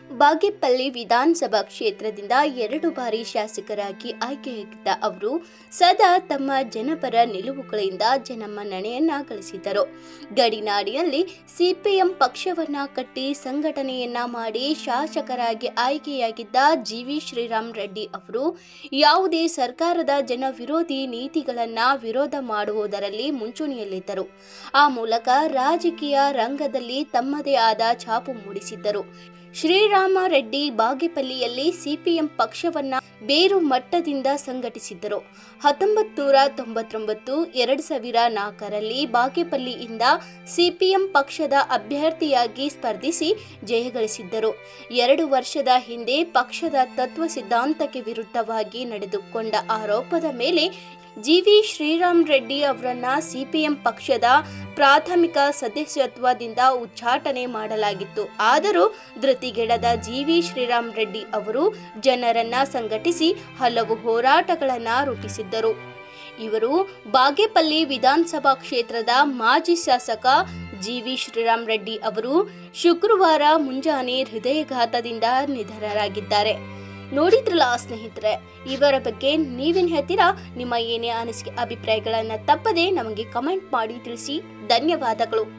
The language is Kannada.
ಬಾಗೇಪಲ್ಲಿ ವಿಧಾನಸಭಾ ಕ್ಷೇತ್ರದಿಂದ ಎರಡು ಬಾರಿ ಶಾಸಕರಾಗಿ ಆಯ್ಕೆಯಾಗಿದ್ದ ಅವರು ಸದಾ ತಮ್ಮ ಜನಪರ ನಿಲುವುಗಳಿಂದ ಜನಮನ್ನಣೆಯನ್ನ ಗಳಿಸಿದರು ಗಡಿನಾಡಿನಲ್ಲಿ ಸಿಪಿಎಂ ಪಕ್ಷವನ್ನ ಕಟ್ಟಿ ಸಂಘಟನೆಯನ್ನ ಮಾಡಿ ಶಾಸಕರಾಗಿ ಆಯ್ಕೆಯಾಗಿದ್ದ ಜಿ ವಿ ಶ್ರೀರಾಮ್ ರೆಡ್ಡಿ ಅವರು ಯಾವುದೇ ಸರ್ಕಾರದ ಜನ ವಿರೋಧಿ ನೀತಿಗಳನ್ನ ವಿರೋಧ ಮಾಡುವುದರಲ್ಲಿ ಮುಂಚೂಣಿಯಲ್ಲಿದ್ದರು ಆ ಮೂಲಕ ರಾಜಕೀಯ ರಂಗದಲ್ಲಿ ತಮ್ಮದೇ ಆದ ಛಾಪು ಮೂಡಿಸಿದ್ದರು ಶ್ರೀರಾಮ ರೆಡ್ಡಿ ಬಾಗೇಪಲ್ಲಿಯಲ್ಲಿ ಸಿಪಿಎಂ ಪಕ್ಷವನ್ನ ಬೇರು ಮಟ್ಟದಿಂದ ಸಂಘಟಿಸಿದ್ದರು ಹತ್ತೊಂಬತ್ತು ನೂರ ತೊಂಬತ್ತೊಂಬತ್ತು ಎರಡು ಸಾವಿರ ನಾಲ್ಕರಲ್ಲಿ ಬಾಗೇಪಲ್ಲಿಯಿಂದ ಸಿಪಿಎಂ ಪಕ್ಷದ ಅಭ್ಯರ್ಥಿಯಾಗಿ ಸ್ಪರ್ಧಿಸಿ ಜಯಗಳಿಸಿದ್ದರು ಎರಡು ವರ್ಷದ ಹಿಂದೆ ಪಕ್ಷದ ತತ್ವ ಸಿದ್ಧಾಂತಕ್ಕೆ ವಿರುದ್ಧವಾಗಿ ನಡೆದುಕೊಂಡ ಆರೋಪದ ಮೇಲೆ ಜಿವಿ ಶ್ರೀರಾಮ್ ರೆಡ್ಡಿ ಅವರನ್ನ ಸಿಪಿಎಂ ಪಕ್ಷದ ಪ್ರಾಥಮಿಕ ಸದಸ್ಯತ್ವದಿಂದ ಉಚ್ಚಾಟನೆ ಮಾಡಲಾಗಿತ್ತು ಆದರೂ ಧೃತಿಗೆಡದ ಜಿವಿ ಶ್ರೀರಾಮ್ ರೆಡ್ಡಿ ಅವರು ಜನರನ್ನ ಸಂಘಟಿಸಿ ಹಲವು ಹೋರಾಟಗಳನ್ನು ರೂಪಿಸಿದ್ದರು ಇವರು ಬಾಗೇಪಲ್ಲಿ ವಿಧಾನಸಭಾ ಕ್ಷೇತ್ರದ ಮಾಜಿ ಶಾಸಕ ಜಿವಿ ಶ್ರೀರಾಮ್ ರೆಡ್ಡಿ ಅವರು ಶುಕ್ರವಾರ ಮುಂಜಾನೆ ಹೃದಯಘಾತದಿಂದ ನಿಧನರಾಗಿದ್ದಾರೆ ನೋಡಿದ್ರಲ್ಲ ಸ್ನೇಹಿತರೆ ಇವರ ಬಗ್ಗೆ ನೀವೇನು ಹೇಳ್ತೀರಾ ನಿಮ್ಮ ಏನೇ ಅನಿಸಿಕೆ ಅಭಿಪ್ರಾಯಗಳನ್ನು ತಪ್ಪದೆ ನಮಗೆ ಕಮೆಂಟ್ ಮಾಡಿ ತಿಳಿಸಿ ಧನ್ಯವಾದಗಳು